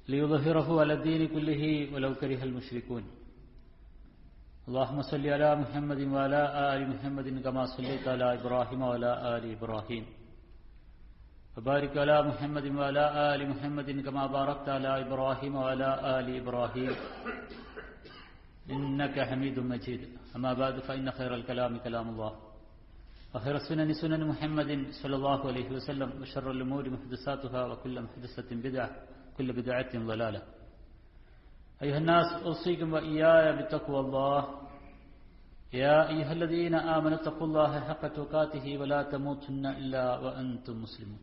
ليظهره على الدين كله ولو كره المشركون اللهم صل على محمد وعلى آل محمد كما صليت على إبراهيم وعلى آل إبراهيم وبارك على محمد وعلى آل محمد كما باركت على إبراهيم وعلى آل إبراهيم إنك حميد مجيد أما بعد فإن خير الكلام كلام الله وخير السنن سنن محمد صلى الله عليه وسلم وشر الأمور محدثاتها وكل محدثة بدعة كل بدعة ضلالة أيها الناس أوصيكم وإياي بتقوى الله يا أيها الذين آمنوا اتقوا الله حق تقاته ولا تموتن إلا وأنتم مسلمون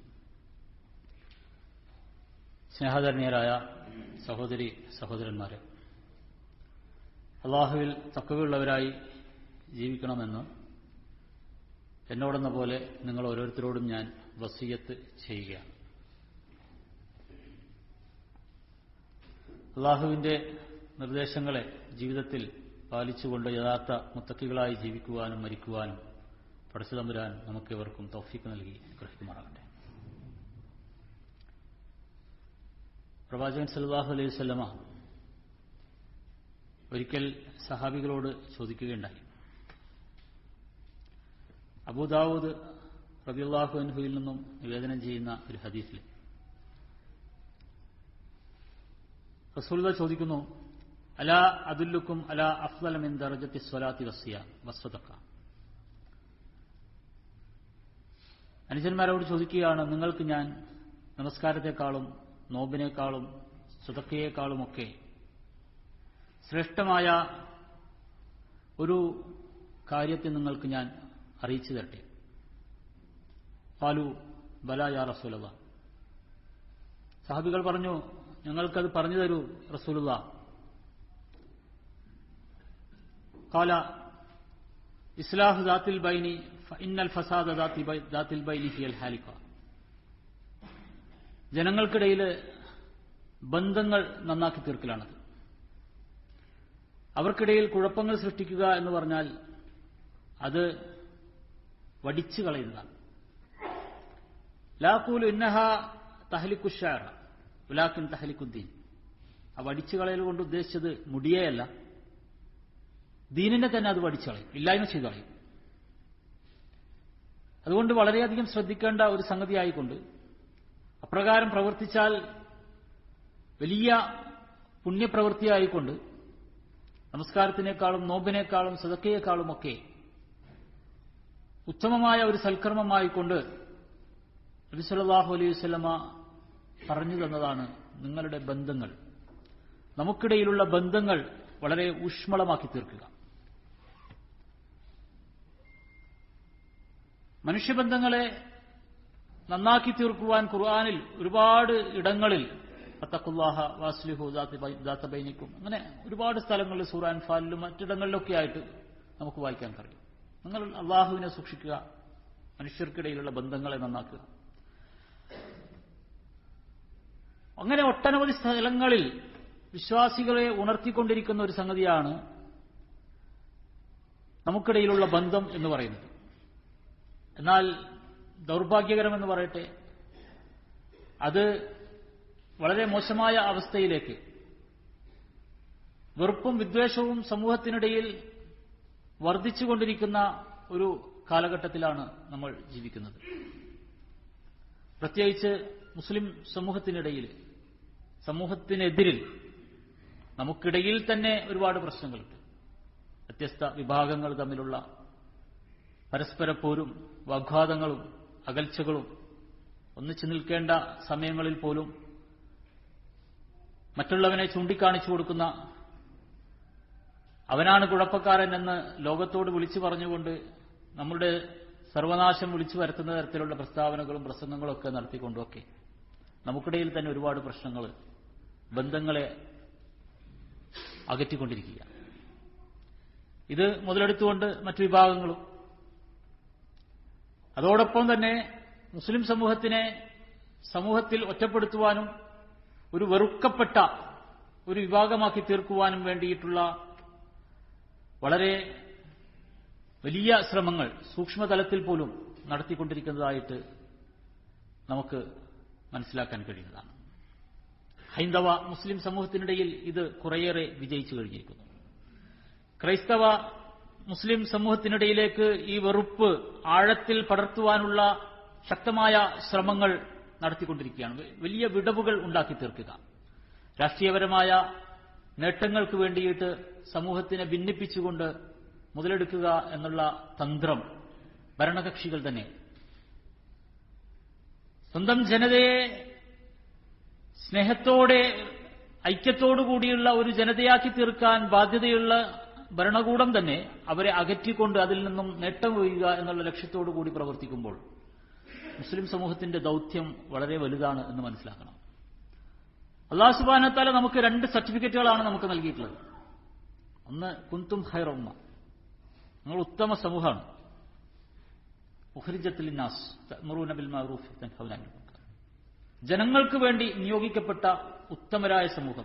സ്നേഹധന്യരായ സഹോദരി സഹോദരന്മാരെ അള്ളാഹുവിൽ തക്കവുള്ളവരായി ജീവിക്കണമെന്ന് എന്നോടെന്ന പോലെ നിങ്ങൾ ഓരോരുത്തരോടും ഞാൻ വസീയത്ത് ചെയ്യുകയാണ് അള്ളാഹുവിന്റെ നിർദ്ദേശങ്ങളെ ജീവിതത്തിൽ പാലിച്ചുകൊണ്ട് യഥാർത്ഥ മുത്തക്കികളായി ജീവിക്കുവാനും മരിക്കുവാനും പടച്ചു തമ്പുരാൻ നമുക്കിവർക്കും തൗഫീക്ക് നൽകി ഗ്രഹിക്കുമാറാകട്ടെ പ്രവാചകൻ സല്ലാഹു അലൈഹി സ്വല്ലമ ഒരിക്കൽ സഹാബികളോട് ചോദിക്കുകയുണ്ടായി അബൂദാവൂദ് റബിയുള്ളാഹു അൻഹുവിൽ നിന്നും നിവേദനം ചെയ്യുന്ന ഒരു ഹദീസിൽ റസൂൽദ ചോദിക്കുന്നു അല അതുല്ലുക്കും അല അഫ്ലമിൻ ദർജത്തി സ്വലാത്തി വസിയ വസ്വതക്ക അനുജന്മാരോട് ചോദിക്കുകയാണ് നിങ്ങൾക്ക് ഞാൻ നമസ്കാരത്തെക്കാളും നോമ്പിനേക്കാളും സുതക്കയേക്കാളുമൊക്കെ ശ്രേഷ്ഠമായ ഒരു കാര്യത്തെ നിങ്ങൾക്ക് ഞാൻ അറിയിച്ചു തരട്ടെ പാലു ബല യാ റസൂലത സഹാബികൾ പറഞ്ഞു ഞങ്ങൾക്കത് പറഞ്ഞു തരൂ റസൂലുള്ള കാല ഇസ്ലാഹ് ദാത്തിൽ ബൈനി ഇന്നൽ ഫസാദ ദാത്തിൽ ബൈനി ഹിയൽ ഹാലിക്ക ജനങ്ങൾക്കിടയിൽ ബന്ധങ്ങൾ നന്നാക്കി തീർക്കലാണത് അവർക്കിടയിൽ കുഴപ്പങ്ങൾ സൃഷ്ടിക്കുക എന്ന് പറഞ്ഞാൽ അത് വടിച്ചു കളയുന്നതാണ് ലാക്കൂലു ഇന്നഹ തഹലിക്കുഷാറ ഉലാക്കിൻ തഹലിക്കുദ്ദീൻ ആ വടിച്ചു കളയൽ കൊണ്ട് ഉദ്ദേശിച്ചത് മുടിയേയല്ല ദീനിനെ തന്നെ അത് വടിച്ചു കളയും ഇല്ലായ്മ ചെയ്തു കളയും അതുകൊണ്ട് വളരെയധികം ശ്രദ്ധിക്കേണ്ട ഒരു സംഗതിയായിക്കൊണ്ട് അപ്രകാരം പ്രവർത്തിച്ചാൽ വലിയ പുണ്യപ്രവൃത്തിയായിക്കൊണ്ട് നമസ്കാരത്തിനേക്കാളും നോമ്പിനേക്കാളും സദക്കയേക്കാളുമൊക്കെ ഉത്തമമായ ഒരു സൽക്കർമ്മമായിക്കൊണ്ട് നബിസല്ലാഹു അലൈഹി സ്വലമ പറഞ്ഞു തന്നതാണ് നിങ്ങളുടെ ബന്ധങ്ങൾ നമുക്കിടയിലുള്ള ബന്ധങ്ങൾ വളരെ ഊഷ്മളമാക്കി തീർക്കുക മനുഷ്യബന്ധങ്ങളെ നന്നാക്കി തീർക്കുവാൻ ഖുർആാനിൽ ഒരുപാട് ഇടങ്ങളിൽ അത്തഖുല്ലാഹ വാസ്ലിഹു ദാത്തബൈനിക്കും അങ്ങനെ ഒരുപാട് സ്ഥലങ്ങളിൽ സൂറാൻ ഫാലിലും മറ്റിടങ്ങളിലൊക്കെ ആയിട്ട് നമുക്ക് വായിക്കാൻ കഴിയും നിങ്ങൾ അള്ളാഹുവിനെ സൂക്ഷിക്കുക മനുഷ്യർക്കിടയിലുള്ള ബന്ധങ്ങളെ നന്നാക്കുക അങ്ങനെ ഒട്ടനവധി സ്ഥലങ്ങളിൽ വിശ്വാസികളെ ഉണർത്തിക്കൊണ്ടിരിക്കുന്ന ഒരു സംഗതിയാണ് നമുക്കിടയിലുള്ള ബന്ധം എന്ന് പറയുന്നത് എന്നാൽ ദൗർഭാഗ്യകരമെന്ന് പറയട്ടെ അത് വളരെ മോശമായ അവസ്ഥയിലേക്ക് വെറുപ്പും വിദ്വേഷവും സമൂഹത്തിനിടയിൽ വർദ്ധിച്ചുകൊണ്ടിരിക്കുന്ന ഒരു കാലഘട്ടത്തിലാണ് നമ്മൾ ജീവിക്കുന്നത് പ്രത്യേകിച്ച് മുസ്ലിം സമൂഹത്തിനിടയിൽ സമൂഹത്തിനെതിരിൽ നമുക്കിടയിൽ തന്നെ ഒരുപാട് പ്രശ്നങ്ങളുണ്ട് വ്യത്യസ്ത വിഭാഗങ്ങൾ തമ്മിലുള്ള പരസ്പര പോരും വാഗ്വാദങ്ങളും അകൽച്ചകളും ഒന്നിച്ചു നിൽക്കേണ്ട സമയങ്ങളിൽ പോലും മറ്റുള്ളവനെ ചൂണ്ടിക്കാണിച്ചു കൊടുക്കുന്ന അവനാണ് കുഴപ്പക്കാരൻ എന്ന് ലോകത്തോട് വിളിച്ചു പറഞ്ഞുകൊണ്ട് നമ്മളുടെ സർവനാശം വിളിച്ചു വരുത്തുന്ന തരത്തിലുള്ള പ്രസ്താവനകളും പ്രസംഗങ്ങളും ഒക്കെ നടത്തിക്കൊണ്ടുമൊക്കെ നമുക്കിടയിൽ തന്നെ ഒരുപാട് പ്രശ്നങ്ങൾ ബന്ധങ്ങളെ അകറ്റിക്കൊണ്ടിരിക്കുക ഇത് മുതലെടുത്തുകൊണ്ട് മറ്റു വിഭാഗങ്ങളും അതോടൊപ്പം തന്നെ മുസ്ലിം സമൂഹത്തിനെ സമൂഹത്തിൽ ഒറ്റപ്പെടുത്തുവാനും ഒരു വെറുക്കപ്പെട്ട ഒരു വിഭാഗമാക്കി തീർക്കുവാനും വേണ്ടിയിട്ടുള്ള വളരെ വലിയ ശ്രമങ്ങൾ സൂക്ഷ്മതലത്തിൽ പോലും നടത്തിക്കൊണ്ടിരിക്കുന്നതായിട്ട് നമുക്ക് മനസ്സിലാക്കാൻ കഴിയുന്നതാണ് ഹൈന്ദവ മുസ്ലിം സമൂഹത്തിനിടയിൽ ഇത് കുറേയേറെ വിജയിച്ചു കഴിഞ്ഞിരിക്കുന്നു ക്രൈസ്തവ മുസ്ലിം സമൂഹത്തിനിടയിലേക്ക് ഈ വെറുപ്പ് ആഴത്തിൽ പടർത്തുവാനുള്ള ശക്തമായ ശ്രമങ്ങൾ നടത്തിക്കൊണ്ടിരിക്കുകയാണ് വലിയ വിടവുകൾ ഉണ്ടാക്കി തീർക്കുക രാഷ്ട്രീയപരമായ നേട്ടങ്ങൾക്ക് വേണ്ടിയിട്ട് സമൂഹത്തിനെ ഭിന്നിപ്പിച്ചുകൊണ്ട് മുതലെടുക്കുക എന്നുള്ള തന്ത്രം ഭരണകക്ഷികൾ തന്നെ സ്വന്തം ജനതയെ സ്നേഹത്തോടെ ഐക്യത്തോടുകൂടിയുള്ള ഒരു ജനതയാക്കി തീർക്കാൻ ബാധ്യതയുള്ള ഭരണകൂടം തന്നെ അവരെ അകറ്റിക്കൊണ്ട് അതിൽ നിന്നും നേട്ടം കൊയ്യുക എന്നുള്ള ലക്ഷ്യത്തോടു കൂടി പ്രവർത്തിക്കുമ്പോൾ മുസ്ലിം സമൂഹത്തിന്റെ ദൗത്യം വളരെ വലുതാണ് എന്ന് മനസ്സിലാക്കണം അള്ളാഹു സുബാനത്താല നമുക്ക് രണ്ട് സർട്ടിഫിക്കറ്റുകളാണ് നമുക്ക് നൽകിയിട്ടുള്ളത് ഒന്ന് കുന്തും ഹൈറ ഉമ്മ നിങ്ങൾ ഉത്തമ സമൂഹമാണ് ഉഹരിജത്തിൽ നാസ് ബിൽ മഅറൂഫ് തൻഹൗന അനിൽ മുൻകർ ജനങ്ങൾക്ക് വേണ്ടി നിയോഗിക്കപ്പെട്ട ഉത്തമരായ സമൂഹം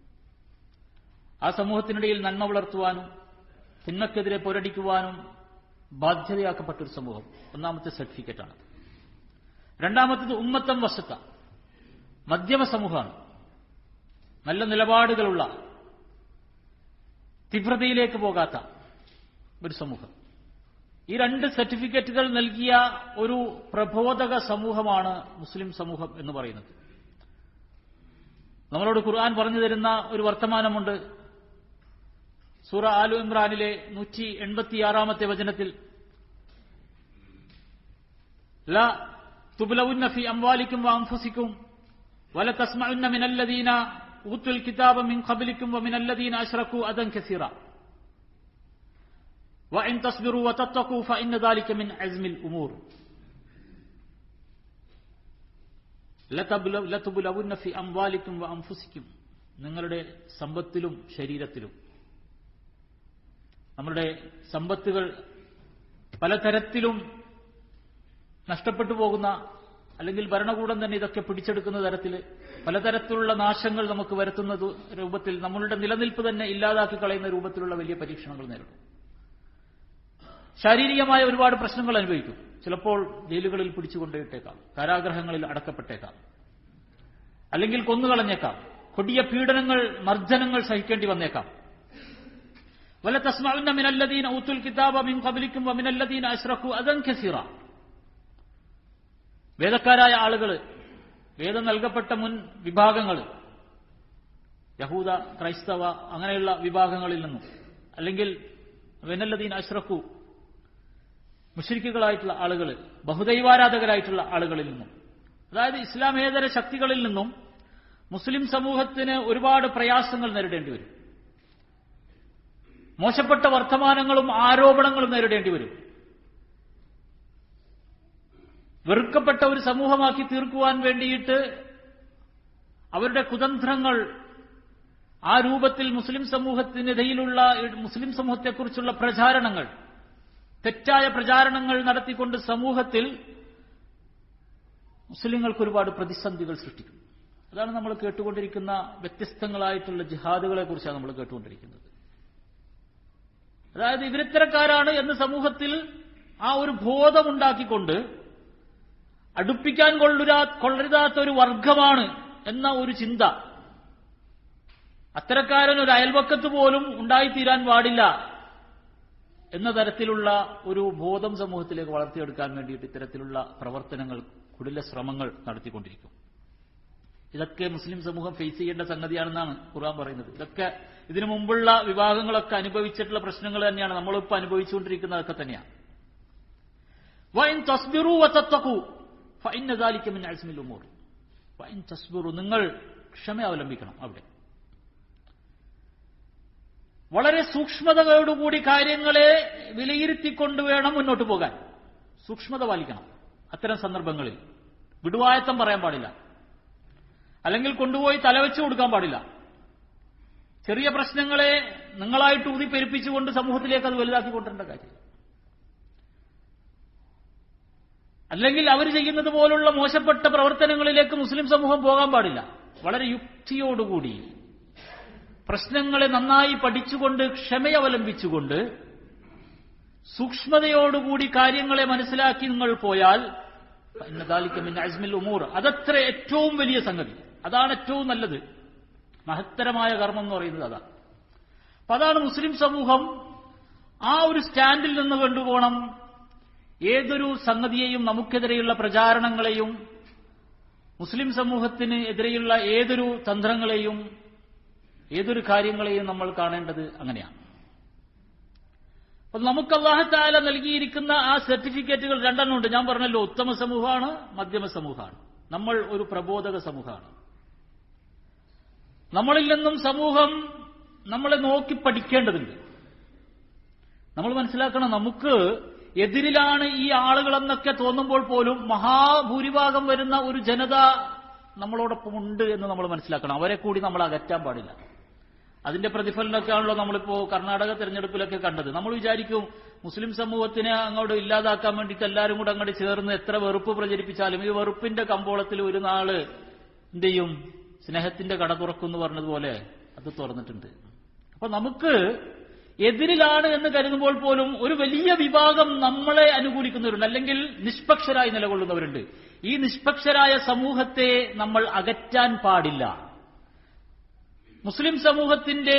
ആ സമൂഹത്തിനിടയിൽ നന്മ വളർത്തുവാനും തിന്മക്കെതിരെ പോരടിക്കുവാനും ബാധ്യതയാക്കപ്പെട്ട ഒരു സമൂഹം ഒന്നാമത്തെ സർട്ടിഫിക്കറ്റാണ് രണ്ടാമത്തത് ഉമ്മത്തം വശത്ത മധ്യമ സമൂഹമാണ് നല്ല നിലപാടുകളുള്ള തീവ്രതയിലേക്ക് പോകാത്ത ഒരു സമൂഹം ഈ രണ്ട് സർട്ടിഫിക്കറ്റുകൾ നൽകിയ ഒരു പ്രബോധക സമൂഹമാണ് മുസ്ലിം സമൂഹം എന്ന് പറയുന്നത് നമ്മളോട് ഖുർആൻ പറഞ്ഞു തരുന്ന ഒരു വർത്തമാനമുണ്ട് സൂറ ആലു ഇമ്രാനിലെ നൂറ്റി എൺപത്തിയാറാമത്തെ വചനത്തിൽ ല തുബുലവുന്ന ഫി അംവാലിക്കും അംഫുസിക്കും വല തസ്മഉന്ന മിനല്ലദീന ഊത്തുൽ കിതാബ മിൻ ഖബലിക്കും വമിനല്ലദീന അശ്റകു അദൻ കസീറ وإن تصبروا وتتقوا فإن ذلك من عزم الأمور ലതുബുലവുന്ന ഫി അംവാലിക്കും വ അംഫുസിക്കും നിങ്ങളുടെ സമ്പത്തിലും ശരീരത്തിലും നമ്മുടെ സമ്പത്തുകൾ പലതരത്തിലും നഷ്ടപ്പെട്ടു പോകുന്ന അല്ലെങ്കിൽ ഭരണകൂടം തന്നെ ഇതൊക്കെ പിടിച്ചെടുക്കുന്ന തരത്തിൽ പലതരത്തിലുള്ള നാശങ്ങൾ നമുക്ക് വരുത്തുന്ന രൂപത്തിൽ നമ്മളുടെ നിലനിൽപ്പ് തന്നെ ഇല്ലാതാക്കി കളയുന്ന രൂപത്തിലുള്ള വലിയ പരീക്ഷണങ്ങൾ നേരിടും ശാരീരികമായ ഒരുപാട് പ്രശ്നങ്ങൾ അനുഭവിക്കും ചിലപ്പോൾ ജയിലുകളിൽ പിടിച്ചുകൊണ്ടിട്ടേക്കാം കാരാഗ്രഹങ്ങളിൽ അടക്കപ്പെട്ടേക്കാം അല്ലെങ്കിൽ കൊന്നുകളഞ്ഞേക്കാം കൊടിയ പീഡനങ്ങൾ മർദ്ദനങ്ങൾ സഹിക്കേണ്ടി വന്നേക്കാം വല തസ്മാവിന്ന മിനല്ലദീൻ ഊത്തുൽ കിതാബ മിൻ കബലിക്കും മിനല്ലദീൻ അഷ്റഖു അദൻ ഖസീറ വേദക്കാരായ ആളുകൾ വേദം നൽകപ്പെട്ട മുൻ വിഭാഗങ്ങൾ യഹൂദ ക്രൈസ്തവ അങ്ങനെയുള്ള വിഭാഗങ്ങളിൽ നിന്നും അല്ലെങ്കിൽ വെനല്ലദീൻ അഷ്റഖു മുഷരിക്കുകളായിട്ടുള്ള ആളുകൾ ബഹുദൈവാരാധകരായിട്ടുള്ള ആളുകളിൽ നിന്നും അതായത് ഇസ്ലാമേതര ശക്തികളിൽ നിന്നും മുസ്ലിം സമൂഹത്തിന് ഒരുപാട് പ്രയാസങ്ങൾ നേരിടേണ്ടി വരും മോശപ്പെട്ട വർത്തമാനങ്ങളും ആരോപണങ്ങളും നേരിടേണ്ടി വരും വെറുക്കപ്പെട്ട ഒരു സമൂഹമാക്കി തീർക്കുവാൻ വേണ്ടിയിട്ട് അവരുടെ കുതന്ത്രങ്ങൾ ആ രൂപത്തിൽ മുസ്ലിം സമൂഹത്തിനിടയിലുള്ള മുസ്ലിം സമൂഹത്തെക്കുറിച്ചുള്ള പ്രചാരണങ്ങൾ തെറ്റായ പ്രചാരണങ്ങൾ നടത്തിക്കൊണ്ട് സമൂഹത്തിൽ മുസ്ലിങ്ങൾക്ക് ഒരുപാട് പ്രതിസന്ധികൾ സൃഷ്ടിക്കും അതാണ് നമ്മൾ കേട്ടുകൊണ്ടിരിക്കുന്ന വ്യത്യസ്തങ്ങളായിട്ടുള്ള ജിഹാദുകളെ കുറിച്ചാണ് നമ്മൾ കേട്ടുകൊണ്ടിരിക്കുന്നത് അതായത് ഇവരിത്തരക്കാരാണ് എന്ന് സമൂഹത്തിൽ ആ ഒരു ബോധമുണ്ടാക്കിക്കൊണ്ട് അടുപ്പിക്കാൻ കൊള്ളുരാ കൊള്ളരുതാത്ത ഒരു വർഗമാണ് എന്ന ഒരു ചിന്ത അത്തരക്കാരൻ ഒരു അയൽവക്കത്ത് പോലും ഉണ്ടായിത്തീരാൻ പാടില്ല എന്ന തരത്തിലുള്ള ഒരു ബോധം സമൂഹത്തിലേക്ക് വളർത്തിയെടുക്കാൻ വേണ്ടിയിട്ട് ഇത്തരത്തിലുള്ള പ്രവർത്തനങ്ങൾ കുടില ശ്രമങ്ങൾ നടത്തിക്കൊണ്ടിരിക്കും ഇതൊക്കെ മുസ്ലിം സമൂഹം ഫേസ് ചെയ്യേണ്ട സംഗതിയാണെന്നാണ് ഖുർആൻ പറയുന്നത് ഇതൊക്കെ ഇതിനു മുമ്പുള്ള വിഭാഗങ്ങളൊക്കെ അനുഭവിച്ചിട്ടുള്ള പ്രശ്നങ്ങൾ തന്നെയാണ് നമ്മളിപ്പോൾ അനുഭവിച്ചുകൊണ്ടിരിക്കുന്നതൊക്കെ തന്നെയാണ് വൈൻ തസ്ബിറു വത്തക്കു ഫൈൻ മിൻ അസ്മിൽ ഉമൂർ വൈൻ തസ്ബിറു നിങ്ങൾ ക്ഷമ അവലംബിക്കണം അവിടെ വളരെ സൂക്ഷ്മതയോടുകൂടി കാര്യങ്ങളെ വിലയിരുത്തിക്കൊണ്ട് വേണം മുന്നോട്ട് പോകാൻ സൂക്ഷ്മത പാലിക്കണം അത്തരം സന്ദർഭങ്ങളിൽ വിടുവായത്തം പറയാൻ പാടില്ല അല്ലെങ്കിൽ കൊണ്ടുപോയി തലവെച്ച് കൊടുക്കാൻ പാടില്ല ചെറിയ പ്രശ്നങ്ങളെ നിങ്ങളായിട്ട് ഊതിപ്പെരുപ്പിച്ചുകൊണ്ട് സമൂഹത്തിലേക്ക് അത് വലുതാക്കി കൊണ്ടുവരേണ്ട കാര്യം അല്ലെങ്കിൽ അവർ ചെയ്യുന്നത് പോലുള്ള മോശപ്പെട്ട പ്രവർത്തനങ്ങളിലേക്ക് മുസ്ലിം സമൂഹം പോകാൻ പാടില്ല വളരെ യുക്തിയോടുകൂടി പ്രശ്നങ്ങളെ നന്നായി പഠിച്ചുകൊണ്ട് ക്ഷമയവലംബിച്ചുകൊണ്ട് സൂക്ഷ്മതയോടുകൂടി കാര്യങ്ങളെ മനസ്സിലാക്കി നിങ്ങൾ പോയാൽ ഇന്നതാലിക്കമിൻ അജ്മിൽ ഉമൂർ അതത്ര ഏറ്റവും വലിയ സംഗതി അതാണ് ഏറ്റവും നല്ലത് മഹത്തരമായ കർമ്മം എന്ന് പറയുന്നത് അതാണ് അപ്പൊ അതാണ് മുസ്ലിം സമൂഹം ആ ഒരു സ്റ്റാൻഡിൽ നിന്ന് കൊണ്ടുപോകണം ഏതൊരു സംഗതിയെയും നമുക്കെതിരെയുള്ള പ്രചാരണങ്ങളെയും മുസ്ലിം സമൂഹത്തിന് എതിരെയുള്ള ഏതൊരു തന്ത്രങ്ങളെയും ഏതൊരു കാര്യങ്ങളെയും നമ്മൾ കാണേണ്ടത് അങ്ങനെയാണ് അപ്പൊ നമുക്ക് അള്ളാഹത്താല നൽകിയിരിക്കുന്ന ആ സർട്ടിഫിക്കറ്റുകൾ രണ്ടെണ്ണം ഉണ്ട് ഞാൻ പറഞ്ഞല്ലോ ഉത്തമ സമൂഹമാണ് മധ്യമ സമൂഹമാണ് നമ്മൾ ഒരു പ്രബോധക സമൂഹമാണ് നമ്മളിൽ നിന്നും സമൂഹം നമ്മളെ നോക്കി പഠിക്കേണ്ടതുണ്ട് നമ്മൾ മനസ്സിലാക്കണം നമുക്ക് എതിരിലാണ് ഈ ആളുകളെന്നൊക്കെ തോന്നുമ്പോൾ പോലും മഹാഭൂരിഭാഗം വരുന്ന ഒരു ജനത നമ്മളോടൊപ്പം ഉണ്ട് എന്ന് നമ്മൾ മനസ്സിലാക്കണം അവരെ കൂടി നമ്മൾ അകറ്റാൻ പാടില്ല അതിന്റെ പ്രതിഫലനമൊക്കെയാണല്ലോ നമ്മളിപ്പോ കർണാടക തെരഞ്ഞെടുപ്പിലൊക്കെ കണ്ടത് നമ്മൾ വിചാരിക്കും മുസ്ലിം സമൂഹത്തിനെ അങ്ങോട്ട് ഇല്ലാതാക്കാൻ വേണ്ടിയിട്ട് എല്ലാവരും കൂടെ അങ്ങോട്ട് ചേർന്ന് എത്ര വെറുപ്പ് പ്രചരിപ്പിച്ചാലും ഈ വെറുപ്പിന്റെ കമ്പോളത്തിൽ ഒരു നാള് എന്ത് ചെയ്യും സ്നേഹത്തിന്റെ കട തുറക്കും പറഞ്ഞതുപോലെ അത് തുറന്നിട്ടുണ്ട് അപ്പൊ നമുക്ക് എതിരിലാണ് എന്ന് കരുതുമ്പോൾ പോലും ഒരു വലിയ വിഭാഗം നമ്മളെ അനുകൂലിക്കുന്നവരുണ്ട് അല്ലെങ്കിൽ നിഷ്പക്ഷരായി നിലകൊള്ളുന്നവരുണ്ട് ഈ നിഷ്പക്ഷരായ സമൂഹത്തെ നമ്മൾ അകറ്റാൻ പാടില്ല മുസ്ലിം സമൂഹത്തിന്റെ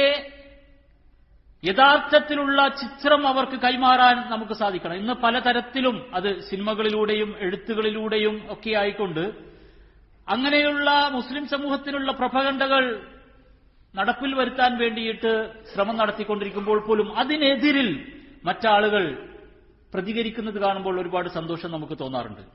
യഥാർത്ഥത്തിലുള്ള ചിത്രം അവർക്ക് കൈമാറാൻ നമുക്ക് സാധിക്കണം ഇന്ന് പലതരത്തിലും അത് സിനിമകളിലൂടെയും എഴുത്തുകളിലൂടെയും ഒക്കെ ആയിക്കൊണ്ട് അങ്ങനെയുള്ള മുസ്ലിം സമൂഹത്തിനുള്ള പ്രഭകണ്ഡകൾ നടപ്പിൽ വരുത്താൻ വേണ്ടിയിട്ട് ശ്രമം നടത്തിക്കൊണ്ടിരിക്കുമ്പോൾ പോലും അതിനെതിരിൽ മറ്റാളുകൾ പ്രതികരിക്കുന്നത് കാണുമ്പോൾ ഒരുപാട് സന്തോഷം നമുക്ക് തോന്നാറുണ്ട്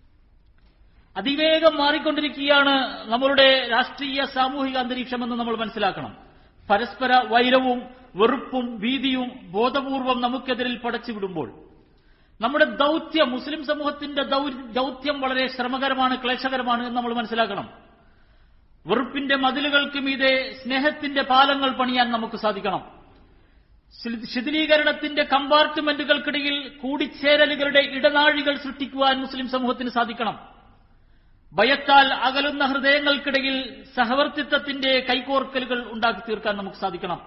അതിവേഗം മാറിക്കൊണ്ടിരിക്കുകയാണ് നമ്മളുടെ രാഷ്ട്രീയ സാമൂഹിക അന്തരീക്ഷമെന്ന് നമ്മൾ മനസ്സിലാക്കണം പരസ്പര വൈരവും വെറുപ്പും ഭീതിയും ബോധപൂർവം നമുക്കെതിരിൽ പടച്ചുവിടുമ്പോൾ നമ്മുടെ ദൗത്യം മുസ്ലിം സമൂഹത്തിന്റെ ദൗത്യം വളരെ ശ്രമകരമാണ് ക്ലേശകരമാണ് എന്ന് നമ്മൾ മനസ്സിലാക്കണം വെറുപ്പിന്റെ മതിലുകൾക്ക് മീതെ സ്നേഹത്തിന്റെ പാലങ്ങൾ പണിയാൻ നമുക്ക് സാധിക്കണം ശിഥിലീകരണത്തിന്റെ കമ്പാർട്ട്മെന്റുകൾക്കിടയിൽ കൂടിച്ചേരലുകളുടെ ഇടനാഴികൾ സൃഷ്ടിക്കുവാൻ മുസ്ലിം സമൂഹത്തിന് സാധിക്കണം ഭയത്താൽ അകലുന്ന ഹൃദയങ്ങൾക്കിടയിൽ സഹവർത്തിത്വത്തിന്റെ കൈകോർക്കലുകൾ ഉണ്ടാക്കി തീർക്കാൻ നമുക്ക് സാധിക്കണം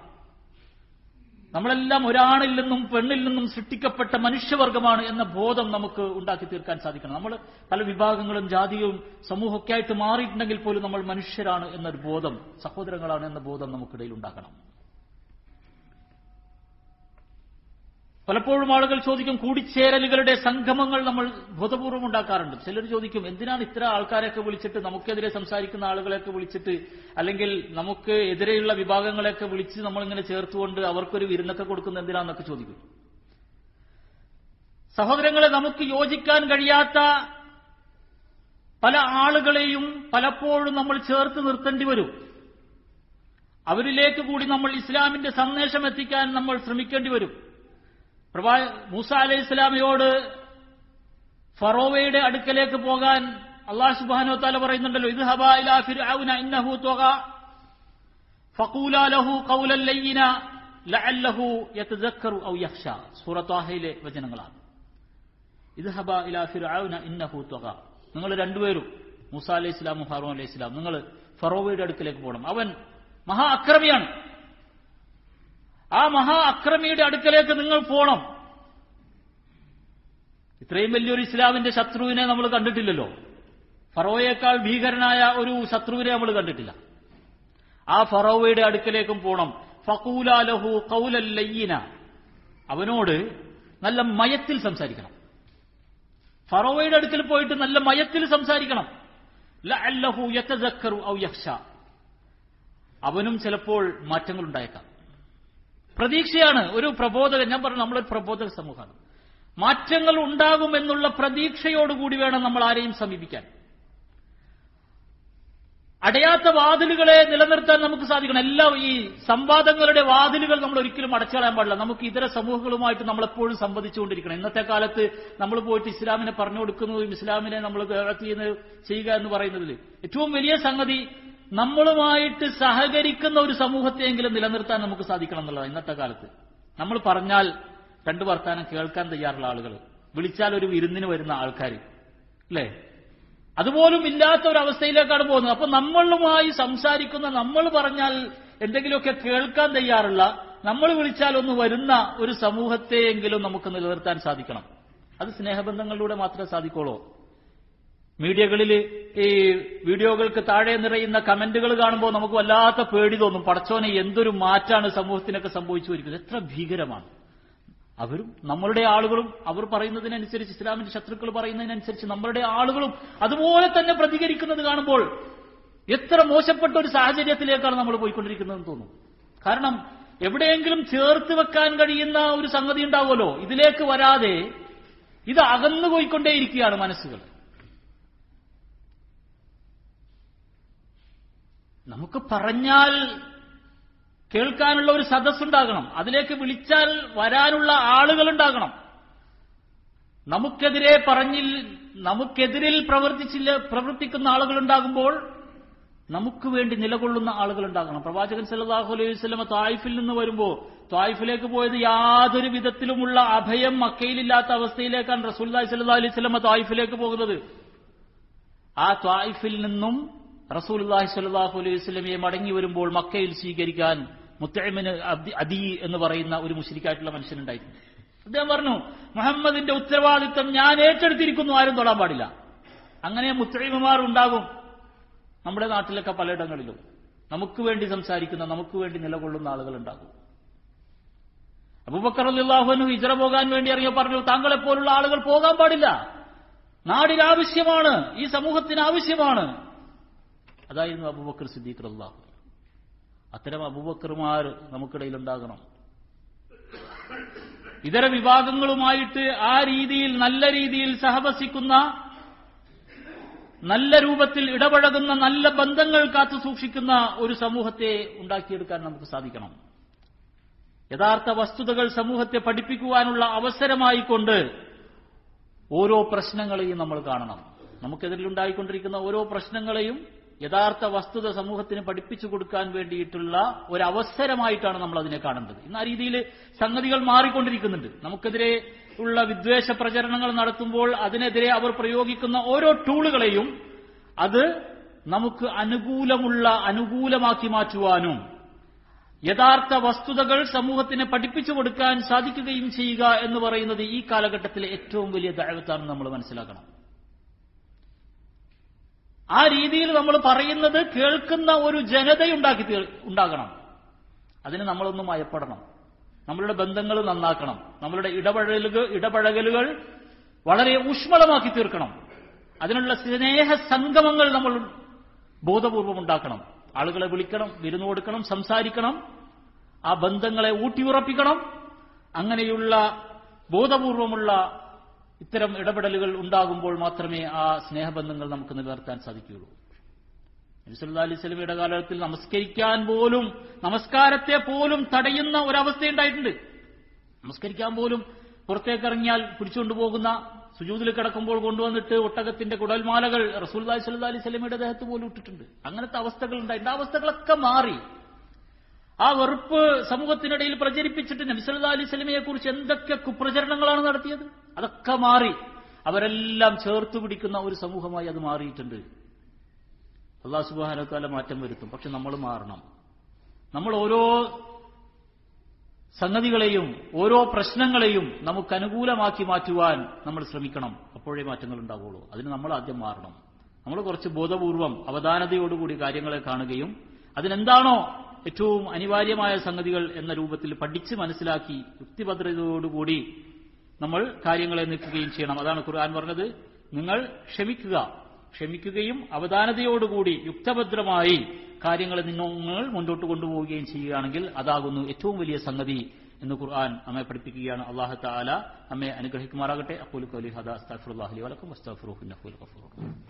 നമ്മളെല്ലാം ഒരാണിൽ നിന്നും പെണ്ണിൽ നിന്നും സൃഷ്ടിക്കപ്പെട്ട മനുഷ്യവർഗമാണ് എന്ന ബോധം നമുക്ക് ഉണ്ടാക്കി തീർക്കാൻ സാധിക്കണം നമ്മൾ പല വിഭാഗങ്ങളും ജാതിയും സമൂഹമൊക്കെ ആയിട്ട് മാറിയിട്ടുണ്ടെങ്കിൽ പോലും നമ്മൾ മനുഷ്യരാണ് എന്നൊരു ബോധം സഹോദരങ്ങളാണ് എന്ന ബോധം നമുക്കിടയിൽ ഉണ്ടാക്കണം പലപ്പോഴും ആളുകൾ ചോദിക്കും കൂടിച്ചേരലുകളുടെ സംഗമങ്ങൾ നമ്മൾ ബോധപൂർവം ഉണ്ടാക്കാറുണ്ട് ചിലർ ചോദിക്കും എന്തിനാണ് ഇത്ര ആൾക്കാരെയൊക്കെ വിളിച്ചിട്ട് നമുക്കെതിരെ സംസാരിക്കുന്ന ആളുകളെയൊക്കെ വിളിച്ചിട്ട് അല്ലെങ്കിൽ നമുക്ക് എതിരെയുള്ള വിഭാഗങ്ങളെയൊക്കെ വിളിച്ച് നമ്മളിങ്ങനെ ചേർത്തുകൊണ്ട് അവർക്കൊരു വിരുന്നൊക്കെ കൊടുക്കുന്ന എന്തിനാന്നൊക്കെ ചോദിക്കും സഹോദരങ്ങളെ നമുക്ക് യോജിക്കാൻ കഴിയാത്ത പല ആളുകളെയും പലപ്പോഴും നമ്മൾ ചേർത്ത് നിർത്തേണ്ടി വരും അവരിലേക്ക് കൂടി നമ്മൾ ഇസ്ലാമിന്റെ സന്ദേശം എത്തിക്കാൻ നമ്മൾ ശ്രമിക്കേണ്ടി വരും പ്രവാ മൂസ അലൈഹി ഇസ്ലാമിയോട് ഫറോവയുടെ അടുക്കലേക്ക് പോകാൻ അള്ളാഹു സുബാനോ താല പറയുന്നുണ്ടല്ലോ ഇത് ഹബ ഇലാ ഫിർഔന ഇന്നഹു തുഗ ഫഖൂല ലഹു ഖൗലൻ ലയ്യിന ലഅല്ലഹു യതദക്കറു ഔ യഖ്ഷ സൂറത്ത് ആഹയിലെ വചനങ്ങളാണ് ഇത് ഹബ ഇലാ ഫിർഔന ഇന്നഹു തുഗ നിങ്ങൾ രണ്ടുപേരും മൂസ അലൈഹി ഇസ്ലാമും ഫറോ അലൈഹി ഇസ്ലാം നിങ്ങൾ ഫറോവയുടെ അടുക്കലേക്ക് പോകണം അവൻ മഹാ അക്രമിയാണ് ആ മഹാ അക്രമിയുടെ അടുക്കലേക്ക് നിങ്ങൾ പോണം ഇത്രയും വലിയൊരു ഇസ്ലാമിന്റെ ശത്രുവിനെ നമ്മൾ കണ്ടിട്ടില്ലല്ലോ ഫറോയേക്കാൾ ഭീകരനായ ഒരു ശത്രുവിനെ നമ്മൾ കണ്ടിട്ടില്ല ആ ഫറോവയുടെ അടുക്കലേക്കും പോണം ഫക്കൂലാലഹു കൗലല്ലയ്യന അവനോട് നല്ല മയത്തിൽ സംസാരിക്കണം ഫറോവയുടെ അടുക്കൽ പോയിട്ട് നല്ല മയത്തിൽ സംസാരിക്കണം ലഅല്ലഹു യതസക്കറു ഔ യഖ്ഷ അവനും ചിലപ്പോൾ മാറ്റങ്ങൾ ഉണ്ടായേക്കാം പ്രതീക്ഷയാണ് ഒരു പ്രബോധകൻ ഞാൻ പറഞ്ഞു നമ്മളൊരു പ്രബോധക സമൂഹമാണ് മാറ്റങ്ങൾ ഉണ്ടാകുമെന്നുള്ള പ്രതീക്ഷയോടുകൂടി വേണം നമ്മൾ ആരെയും സമീപിക്കാൻ അടയാത്ത വാതിലുകളെ നിലനിർത്താൻ നമുക്ക് സാധിക്കണം എല്ലാം ഈ സംവാദങ്ങളുടെ വാതിലുകൾ നമ്മൾ ഒരിക്കലും അടച്ചുകളയാൻ പാടില്ല നമുക്ക് ഇതര സമൂഹങ്ങളുമായിട്ട് നമ്മളെപ്പോഴും സംവദിച്ചുകൊണ്ടിരിക്കണം ഇന്നത്തെ കാലത്ത് നമ്മൾ പോയിട്ട് ഇസ്ലാമിനെ പറഞ്ഞു കൊടുക്കുന്നതും ഇസ്ലാമിനെ നമ്മൾ ചെയ്യുന്നത് ചെയ്യുക എന്ന് പറയുന്നതിൽ ഏറ്റവും വലിയ സംഗതി നമ്മളുമായിട്ട് സഹകരിക്കുന്ന ഒരു സമൂഹത്തെയെങ്കിലും നിലനിർത്താൻ നമുക്ക് സാധിക്കണം എന്നുള്ളതാണ് ഇന്നത്തെ കാലത്ത് നമ്മൾ പറഞ്ഞാൽ രണ്ടു വർത്താനം കേൾക്കാൻ തയ്യാറുള്ള ആളുകൾ വിളിച്ചാൽ ഒരു വിരുന്നിന് വരുന്ന ആൾക്കാർ അല്ലേ അതുപോലും ഇല്ലാത്ത ഒരു അവസ്ഥയിലേക്കാണ് പോകുന്നത് അപ്പൊ നമ്മളുമായി സംസാരിക്കുന്ന നമ്മൾ പറഞ്ഞാൽ എന്തെങ്കിലുമൊക്കെ കേൾക്കാൻ തയ്യാറുള്ള നമ്മൾ വിളിച്ചാൽ ഒന്ന് വരുന്ന ഒരു സമൂഹത്തെയെങ്കിലും നമുക്ക് നിലനിർത്താൻ സാധിക്കണം അത് സ്നേഹബന്ധങ്ങളിലൂടെ മാത്രമേ സാധിക്കുള്ളൂ മീഡിയകളിൽ ഈ വീഡിയോകൾക്ക് താഴെ നിറയുന്ന കമന്റുകൾ കാണുമ്പോൾ നമുക്ക് വല്ലാത്ത പേടി തോന്നും പടച്ചോനെ എന്തൊരു മാറ്റാണ് സമൂഹത്തിനൊക്കെ സംഭവിച്ചു വരിക്കുന്നത് എത്ര ഭീകരമാണ് അവരും നമ്മളുടെ ആളുകളും അവർ പറയുന്നതിനനുസരിച്ച് ഇസ്ലാമിന്റെ ശത്രുക്കൾ പറയുന്നതിനനുസരിച്ച് നമ്മളുടെ ആളുകളും അതുപോലെ തന്നെ പ്രതികരിക്കുന്നത് കാണുമ്പോൾ എത്ര മോശപ്പെട്ട ഒരു സാഹചര്യത്തിലേക്കാണ് നമ്മൾ പോയിക്കൊണ്ടിരിക്കുന്നതെന്ന് തോന്നും കാരണം എവിടെയെങ്കിലും ചേർത്ത് വെക്കാൻ കഴിയുന്ന ഒരു സംഗതി ഉണ്ടാവുമല്ലോ ഇതിലേക്ക് വരാതെ ഇത് അകന്നു പോയിക്കൊണ്ടേയിരിക്കുകയാണ് മനസ്സുകൾ നമുക്ക് പറഞ്ഞാൽ കേൾക്കാനുള്ള ഒരു സദസ്സുണ്ടാകണം അതിലേക്ക് വിളിച്ചാൽ വരാനുള്ള ആളുകളുണ്ടാകണം നമുക്കെതിരെ പറഞ്ഞിൽ നമുക്കെതിരിൽ പ്രവർത്തിച്ചില്ല പ്രവർത്തിക്കുന്ന ആളുകളുണ്ടാകുമ്പോൾ നമുക്ക് വേണ്ടി നിലകൊള്ളുന്ന ആളുകളുണ്ടാകണം പ്രവാചകൻ സല്ലല്ലാഹു അലൈഹി വസല്ലമ തായിഫിൽ നിന്ന് വരുമ്പോൾ തായിഫിലേക്ക് പോയത് യാതൊരു വിധത്തിലുമുള്ള അഭയം മക്കയിലില്ലാത്ത അവസ്ഥയിലേക്കാണ് റസൂല്ലായി സല്ലല്ലാഹു അലൈഹി വസല്ലമ തായിഫിലേക്ക് പോകുന്നത് ആ തായിഫിൽ നിന്നും റസൂലുള്ളാഹി സ്വല്ലല്ലാഹു അലൈഹി വസല്ലമയെ മടങ്ങി വരുമ്പോൾ മക്കയിൽ സ്വീകരിക്കാൻ മുത്തൈമിന് അദി എന്ന് പറയുന്ന ഒരു മുസ്ലിക്കായിട്ടുള്ള മനുഷ്യനുണ്ടായിരുന്നു അദ്ദേഹം പറഞ്ഞു മുഹമ്മദിന്റെ ഉത്തരവാദിത്തം ഞാൻ ഏറ്റെടുത്തിരിക്കുന്നു ആരും തൊടാൻ പാടില്ല അങ്ങനെ മുത്തൈമമാർ ഉണ്ടാകും നമ്മുടെ നാട്ടിലൊക്കെ പലയിടങ്ങളിലും നമുക്ക് വേണ്ടി സംസാരിക്കുന്ന നമുക്ക് വേണ്ടി നിലകൊള്ളുന്ന ആളുകൾ ഉണ്ടാകും അബൂബക്കർ അല്ലാഹുനു ഹിജറ പോകാൻ വേണ്ടി അറിയോ പറഞ്ഞു താങ്കളെ പോലുള്ള ആളുകൾ പോകാൻ പാടില്ല നാടിന് ആവശ്യമാണ് ഈ സമൂഹത്തിന് ആവശ്യമാണ് അതായിരുന്നു അബൂബക്കർ സിദ്ദീഖ് അള്ളാഹു അത്തരം അബൂബക്കർമാർ നമുക്കിടയിൽ ഉണ്ടാകണം ഇതര വിഭാഗങ്ങളുമായിട്ട് ആ രീതിയിൽ നല്ല രീതിയിൽ സഹവസിക്കുന്ന നല്ല രൂപത്തിൽ ഇടപഴകുന്ന നല്ല ബന്ധങ്ങൾ കാത്തു സൂക്ഷിക്കുന്ന ഒരു സമൂഹത്തെ ഉണ്ടാക്കിയെടുക്കാൻ നമുക്ക് സാധിക്കണം യഥാർത്ഥ വസ്തുതകൾ സമൂഹത്തെ പഠിപ്പിക്കുവാനുള്ള അവസരമായിക്കൊണ്ട് ഓരോ പ്രശ്നങ്ങളെയും നമ്മൾ കാണണം നമുക്കെതിരിലുണ്ടായിക്കൊണ്ടിരിക്കുന്ന ഓരോ പ്രശ്നങ്ങളെയും യഥാർത്ഥ വസ്തുത സമൂഹത്തിന് പഠിപ്പിച്ചു കൊടുക്കാൻ വേണ്ടിയിട്ടുള്ള ഒരു അവസരമായിട്ടാണ് നമ്മൾ അതിനെ കാണേണ്ടത് ഇന്ന് ആ രീതിയിൽ സംഗതികൾ മാറിക്കൊണ്ടിരിക്കുന്നുണ്ട് നമുക്കെതിരെ ഉള്ള വിദ്വേഷ പ്രചരണങ്ങൾ നടത്തുമ്പോൾ അതിനെതിരെ അവർ പ്രയോഗിക്കുന്ന ഓരോ ടൂളുകളെയും അത് നമുക്ക് അനുകൂലമുള്ള അനുകൂലമാക്കി മാറ്റുവാനും യഥാർത്ഥ വസ്തുതകൾ സമൂഹത്തിന് പഠിപ്പിച്ചു കൊടുക്കാൻ സാധിക്കുകയും ചെയ്യുക എന്ന് പറയുന്നത് ഈ കാലഘട്ടത്തിലെ ഏറ്റവും വലിയ ദഴവത്താണെന്ന് നമ്മൾ മനസ്സിലാക്കണം ആ രീതിയിൽ നമ്മൾ പറയുന്നത് കേൾക്കുന്ന ഒരു ജനതയുണ്ടാക്കി തീർ ഉണ്ടാകണം അതിന് നമ്മളൊന്ന് മയപ്പെടണം നമ്മളുടെ ബന്ധങ്ങൾ നന്നാക്കണം നമ്മളുടെ ഇടപഴകലുകൾ ഇടപഴകലുകൾ വളരെ ഊഷ്മളമാക്കി തീർക്കണം അതിനുള്ള സ്നേഹ സംഗമങ്ങൾ നമ്മൾ ബോധപൂർവം ഉണ്ടാക്കണം ആളുകളെ വിളിക്കണം വിരുന്നു കൊടുക്കണം സംസാരിക്കണം ആ ബന്ധങ്ങളെ ഊട്ടിയുറപ്പിക്കണം അങ്ങനെയുള്ള ബോധപൂർവമുള്ള ഇത്തരം ഇടപെടലുകൾ ഉണ്ടാകുമ്പോൾ മാത്രമേ ആ സ്നേഹബന്ധങ്ങൾ നമുക്ക് നിലനിർത്താൻ സാധിക്കുകയുള്ളൂ നബിസല്ലാ അലൈഹി സ്വലമിയുടെ കാലത്തിൽ നമസ്കരിക്കാൻ പോലും നമസ്കാരത്തെ പോലും തടയുന്ന ഒരവസ്ഥയുണ്ടായിട്ടുണ്ട് നമസ്കരിക്കാൻ പോലും പുറത്തേക്കിറങ്ങിയാൽ പിടിച്ചുകൊണ്ടുപോകുന്ന സുജൂതിൽ കിടക്കുമ്പോൾ കൊണ്ടുവന്നിട്ട് ഒട്ടകത്തിന്റെ കുടൽമാലകൾ റസൂൽദായ് സല്ലാ അലൈഹി സ്വലമിയുടെ ദേഹത്ത് പോലും ഇട്ടിട്ടുണ്ട് അങ്ങനത്തെ അവസ്ഥകൾ ഉണ്ടായിട്ടുണ്ട് ആ അവസ്ഥകളൊക്കെ മാറി ആ വെറുപ്പ് സമൂഹത്തിനിടയിൽ പ്രചരിപ്പിച്ചിട്ട് നബിസല്ലാ അലൈഹി സ്വലമയെ കുറിച്ച് എന്തൊക്കെ കുപ്രചരണങ്ങളാണ് നടത്തിയത് അതൊക്കെ മാറി അവരെല്ലാം ചേർത്ത് പിടിക്കുന്ന ഒരു സമൂഹമായി അത് മാറിയിട്ടുണ്ട് അള്ളാഹു സുബാനത്താല മാറ്റം വരുത്തും പക്ഷെ നമ്മൾ മാറണം നമ്മൾ ഓരോ സംഗതികളെയും ഓരോ പ്രശ്നങ്ങളെയും നമുക്ക് അനുകൂലമാക്കി മാറ്റുവാൻ നമ്മൾ ശ്രമിക്കണം അപ്പോഴേ മാറ്റങ്ങൾ ഉണ്ടാവുള്ളൂ അതിന് നമ്മൾ ആദ്യം മാറണം നമ്മൾ കുറച്ച് ബോധപൂർവം അവധാനതയോടുകൂടി കാര്യങ്ങളെ കാണുകയും അതിനെന്താണോ ഏറ്റവും അനിവാര്യമായ സംഗതികൾ എന്ന രൂപത്തിൽ പഠിച്ച് മനസ്സിലാക്കി യുക്തിഭദ്രതയോടുകൂടി നമ്മൾ കാര്യങ്ങളെ നിൽക്കുകയും ചെയ്യണം അതാണ് ഖുർആൻ പറഞ്ഞത് നിങ്ങൾ ക്ഷമിക്കുക ക്ഷമിക്കുകയും അവധാനതയോടുകൂടി യുക്തഭദ്രമായി കാര്യങ്ങളെ നിങ്ങൾ മുന്നോട്ട് കൊണ്ടുപോവുകയും ചെയ്യുകയാണെങ്കിൽ അതാകുന്നു ഏറ്റവും വലിയ സംഗതി എന്ന് ഖുർആൻ നമ്മെ പഠിപ്പിക്കുകയാണ് അള്ളാഹു താല നമ്മെ അനുഗ്രഹിക്കുമാറാകട്ടെ അക്കൂൽ കൗലി ഹദ അസ്താഫുല്ലാഹി വലക്കും അസ്താഫുറുഹുൻ അഫൂൽ ഗഫൂർ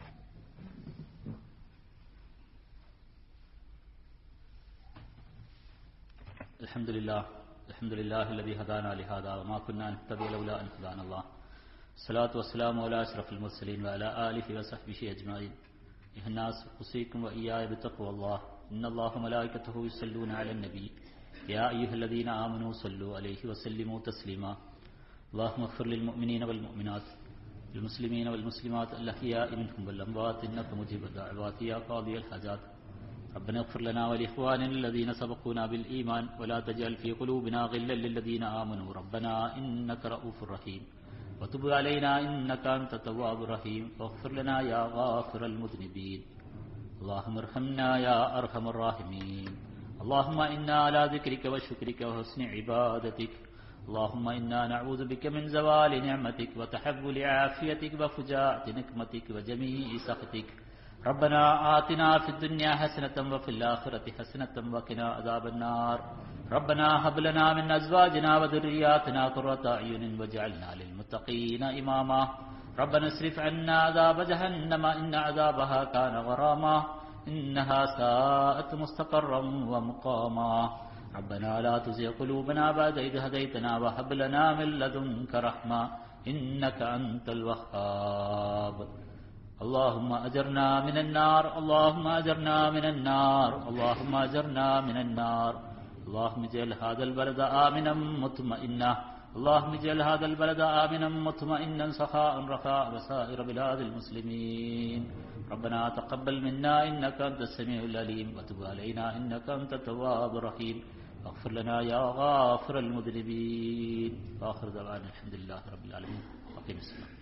الحمد لله الحمد لله الذي هدانا لهذا وما كنا نهتدي لولا ان هدانا الله الصلاة والسلام على أشرف المرسلين وعلى آله وصحبه أجمعين أيها الناس أوصيكم وإياي بتقوى الله إن الله وملائكته يصلون على النبي يا أيها الذين آمنوا صلوا عليه وسلموا تسليما اللهم اغفر للمؤمنين والمؤمنات المسلمين والمسلمات الأحياء منهم والأموات إنك مجيب الدعوات يا قاضي الحاجات ربنا اغفر لنا ولإخواننا الذين سبقونا بالإيمان ولا تجعل في قلوبنا غلا للذين آمنوا ربنا إنك رؤوف رحيم وتب علينا إنك أنت التواب الرحيم واغفر لنا يا غافر المذنبين اللهم ارحمنا يا أرحم الراحمين اللهم إنا على ذكرك وشكرك وحسن عبادتك اللهم إنا نعوذ بك من زوال نعمتك وتحول عافيتك وفجاءة نكمتك وجميع سخطك ربنا آتنا في الدنيا حسنة وفي الآخرة حسنة وقنا عذاب النار ربنا هب لنا من أزواجنا وذرياتنا قرة أعين واجعلنا للمتقين إماما ربنا اصرف عنا عذاب جهنم إن عذابها كان غراما إنها ساءت مستقرا ومقاما ربنا لا تزغ قلوبنا بعد إذ هديتنا وهب لنا من لدنك رحمة إنك أنت الوهاب اللهم أجرنا من النار اللهم أجرنا من النار اللهم أجرنا من النار اللهم اجعل هذا البلد آمنا مطمئنا اللهم اجعل هذا البلد آمنا مطمئنا سخاء رخاء وسائر بلاد المسلمين ربنا تقبل منا إنك أنت السميع العليم وتب علينا إنك أنت التواب الرحيم واغفر لنا يا غافر المذنبين وآخر دعوانا الحمد لله رب العالمين وقيم السلام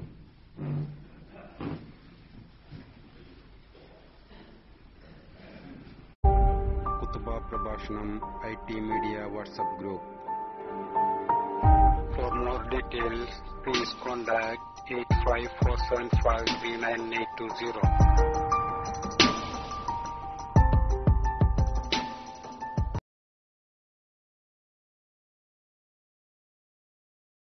കുത്തുബ പ്രഭാഷണം I T media WhatsApp group For more details, please contact 854753980.